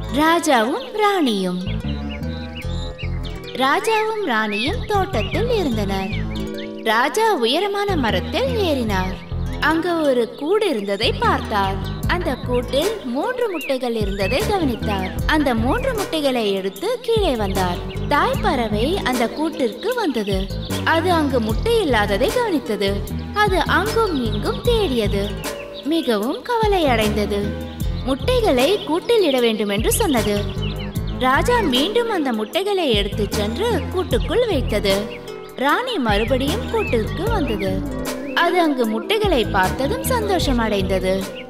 ராஜாவும் ராணியும் ராஜாவும் ராணியும் தோட்டத்தில் இருந்தனர் ராஜா உயரமான மரத்தில் ஏறினார் அங்கு ஒரு கூடு இருந்ததை பார்த்தார் அந்த கூட்டில் மூன்று முட்டைகள் இருந்ததை கவனித்தார் அந்த மூன்று முட்டைகளை எடுத்து கீழே வந்தார் தாய் பறவை அந்த கூட்டிற்கு வந்தது அது அங்கு முட்டை இல்லாததை கவனித்தது அது அங்கும் இங்கும் தேடியது மிகவும் கவலை அடைந்தது முட்டைகளை கூட்டில் இட வேண்டும் என்று சொன்னது ராஜா மீண்டும் அந்த முட்டைகளை எடுத்துச் சென்று கூட்டுக்குள் வைத்தது ராணி மறுபடியும் கூட்டிற்கு வந்தது அது அங்கு முட்டைகளை பார்த்ததும் சந்தோஷம் அடைந்தது